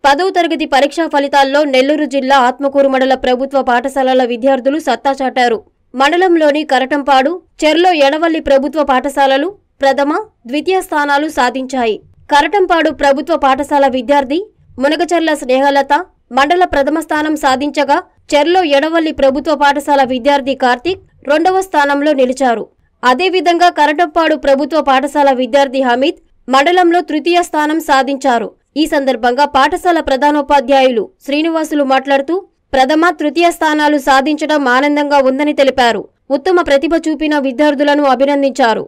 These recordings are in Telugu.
పదవ తరగతి పరీక్షా ఫలితాల్లో నెల్లూరు జిల్లా ఆత్మకూరు మండల ప్రభుత్వ పాఠశాలల విద్యార్థులు సత్తా చాటారు మండలంలోని కరటంపాడు చెర్లో ఎడవల్లి ప్రభుత్వ పాఠశాలలు ప్రథమ ద్వితీయ స్థానాలు సాధించాయి కరటంపాడు ప్రభుత్వ పాఠశాల విద్యార్థి మునగచర్ల స్నేహలత మండల ప్రథమ స్థానం సాధించగా చెర్లో ఎడవల్లి ప్రభుత్వ పాఠశాల విద్యార్థి కార్తీక్ రెండవ స్థానంలో నిలిచారు అదేవిధంగా కరటంపాడు ప్రభుత్వ పాఠశాల విద్యార్థి హమీద్ మండలంలో తృతీయ స్థానం సాధించారు ఈ సందర్భంగా పాఠశాల ప్రధానోపాధ్యాయులు శ్రీనివాసులు మాట్లాడుతూ ప్రథమ తృతీయ స్థానాలు సాధించడం ఆనందంగా ఉందని తెలిపారు ఉత్తమ ప్రతిభ చూపిన విద్యార్థులను అభినందించారు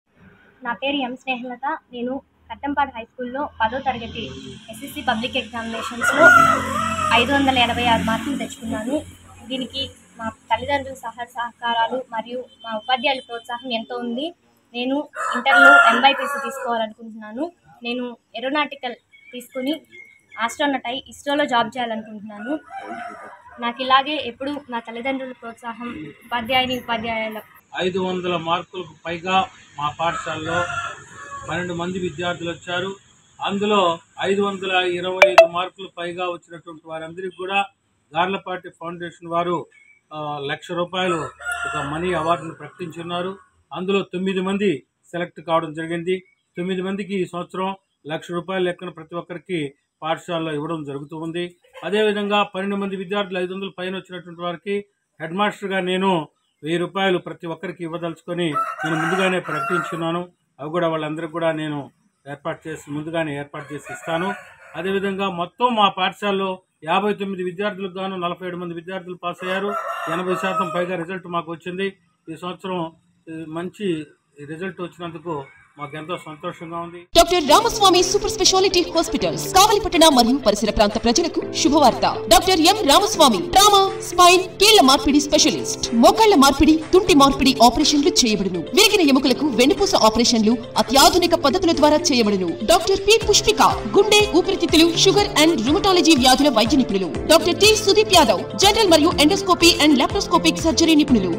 నా పేరు ఎం స్నేహలత నేను కట్టంపాడు హై స్కూల్లో పదో తరగతి ఎస్ఎస్సి పబ్లిక్ ఎగ్జామినేషన్స్లో ఐదు వందల ఎనభై ఆరు మార్కులు తెచ్చుకున్నాను దీనికి మా తల్లిదండ్రుల సహ సహకారాలు మరియు మా ఉపాధ్యాయుల ప్రోత్సాహం ఎంతో ఉంది నేను ఇంటర్లో ఎంబైపీసీ తీసుకోవాలనుకుంటున్నాను నేను ఏరోనాటికల్ తీసుకుని ఆస్ట్రోనట్ అయి ఇస్రోలో జాబ్ చేయాలనుకుంటున్నాను నాకు ఇలాగే ఎప్పుడు నా తల్లిదండ్రుల ప్రోత్సాహం ఉపాధ్యాయుని ఉపాధ్యాయుల ఐదు వందల మార్కులకు పైగా మా పాఠశాలలో పన్నెండు మంది విద్యార్థులు వచ్చారు అందులో ఐదు వందల ఇరవై ఐదు మార్కులు పైగా వచ్చినటువంటి వారందరికీ కూడా గార్లపాటి ఫౌండేషన్ వారు ఆ, లక్ష రూపాయలు ఒక మనీ అవార్డును ప్రకటించున్నారు అందులో తొమ్మిది మంది సెలెక్ట్ కావడం జరిగింది తొమ్మిది మందికి ఈ సంవత్సరం లక్ష రూపాయల లెక్కన ప్రతి ఒక్కరికి పాఠశాలలో ఇవ్వడం జరుగుతూ ఉంది అదేవిధంగా పన్నెండు మంది విద్యార్థులు ఐదు వందల పైన వచ్చినటువంటి వారికి హెడ్ మాస్టర్గా నేను వెయ్యి రూపాయలు ప్రతి ఒక్కరికి ఇవ్వదలుచుకొని నేను ముందుగానే ప్రకటించున్నాను అవి కూడా వాళ్ళందరికీ కూడా నేను ఏర్పాటు చేసి ముందుగానే ఏర్పాటు చేసి ఇస్తాను అదేవిధంగా మొత్తం మా పాఠశాలలో యాభై తొమ్మిది విద్యార్థులకు గాను నలభై ఏడు మంది విద్యార్థులు పాస్ అయ్యారు ఎనభై శాతం పైగా రిజల్ట్ మాకు వచ్చింది ఈ సంవత్సరం ఈ మంచి రిజల్ట్ వచ్చినందుకు మాకు ఎంతో సంతోషంగా ఉంది doctor Ramaswamy super speciality hospitals కావలిపట్టణ మరియు పరిసర ప్రాంత ప్రజలకు శుభవార్త doctor M Ramaswamy trauma spine కీళ్ల మార్పిడి స్పెషలిస్ట్ మోకాళ్ల మార్పిడి తుంటి మార్పిడి ఆపరేషన్లు చేయబడును విరిగిన ఎముకలకు వెన్నుపూస ఆపరేషన్లు అత్యాధునిక పద్ధతుల ద్వారా చేయబడును డాక్టర్ పి పుష్పిక గుండె ఊపిరితిత్తులు షుగర్ అండ్ రుమటాలజీ వ్యాధుల వైద్య నిపుణులు doctor T Sudeep Yadav general మరియు ఎండోస్కోపీ అండ్ లాప్రోస్కోపిక్ సర్జరీ నిపుణులు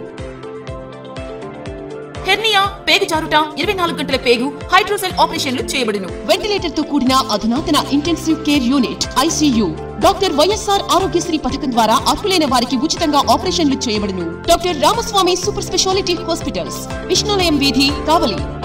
హెర్నియా పేగు జారుట ఇరవై నాలుగు గంటల పేగు హైడ్రోసెల్ ఆపరేషన్లు చేయబడును వెంటిలేటర్ తో కూడిన అధునాతన intensive care unit ICU doctor YSR Aarogyasri పథకం ద్వారా అర్హులైన వారికి ఉచితంగా ఆపరేషన్లు చేయబడును doctor Ramaswamy super speciality hospitals Vishnulayam వీధి కావలి